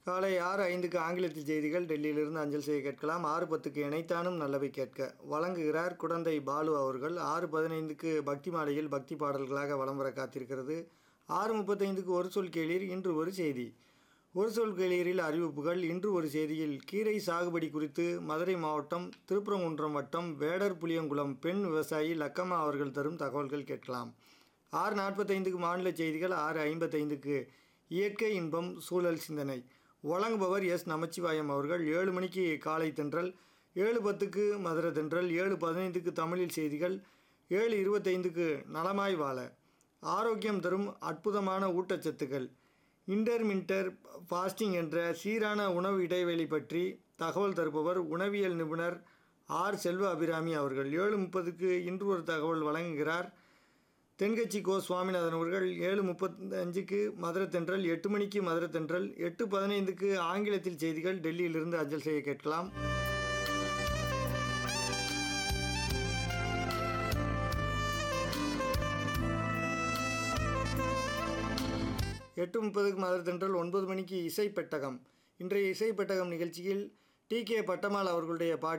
காலை ஆறு ஐந்துக்கு ஆங்கிலத்தில் செய்திகள் டெல்லியிலிருந்து அஞ்சல் செய்ய கேட்கலாம் ஆறு பத்துக்கு இணைத்தானும் நல்லவை கேட்க வழங்குகிறார் குடந்தை பாலு அவர்கள் ஆறு பதினைந்துக்கு பக்தி மாலையில் பக்தி பாடல்களாக வலம் வர காத்திருக்கிறது ஆறு முப்பத்தைந்துக்கு ஒரு சொல் கேளீர் இன்று ஒரு செய்தி ஒரு சொல் கேளீரில் அறிவிப்புகள் இன்று ஒரு செய்தியில் கீரை சாகுபடி குறித்து மதுரை மாவட்டம் திருப்பரங்குன்றம் வட்டம் வேடர் புளியங்குளம் பெண் விவசாயி லக்கம்மா அவர்கள் தரும் தகவல்கள் கேட்கலாம் ஆறு நாற்பத்தைந்துக்கு மாநில செய்திகள் ஆறு ஐம்பத்தைந்துக்கு இயற்கை இன்பம் சூழல் சிந்தனை வழங்குபவர் எஸ் நமச்சிவாயம் அவர்கள் ஏழு மணிக்கு காலை தென்றல் ஏழு பத்துக்கு மதுரை தென்றல் ஏழு பதினைந்துக்கு தமிழில் செய்திகள் ஏழு இருபத்தைந்துக்கு நலமாய் வாழ ஆரோக்கியம் தரும் அற்புதமான ஊட்டச்சத்துக்கள் இன்டர்மின்டர் ஃபாஸ்டிங் என்ற சீரான உணவு இடைவெளி பற்றி தகவல் தருபவர் உணவியல் நிபுணர் ஆர் செல்வ அபிராமி அவர்கள் ஏழு முப்பதுக்கு இன்று ஒரு தகவல் வழங்குகிறார் தென்கட்சி கோ சுவாமிநாதன் அவர்கள் ஏழு முப்பத்தஞ்சுக்கு மதுரை தென்றல் எட்டு மணிக்கு மதுரை தென்றல் எட்டு பதினைந்துக்கு ஆங்கிலத்தில் செய்திகள் டெல்லியிலிருந்து அஞ்சல் செய்ய கேட்கலாம் எட்டு முப்பதுக்கு மதுரை தென்றல் ஒன்பது மணிக்கு இசை பெட்டகம் இன்றைய இசை பெட்டகம் நிகழ்ச்சியில் டி கே பட்டமால் அவர்களுடைய பாட்டு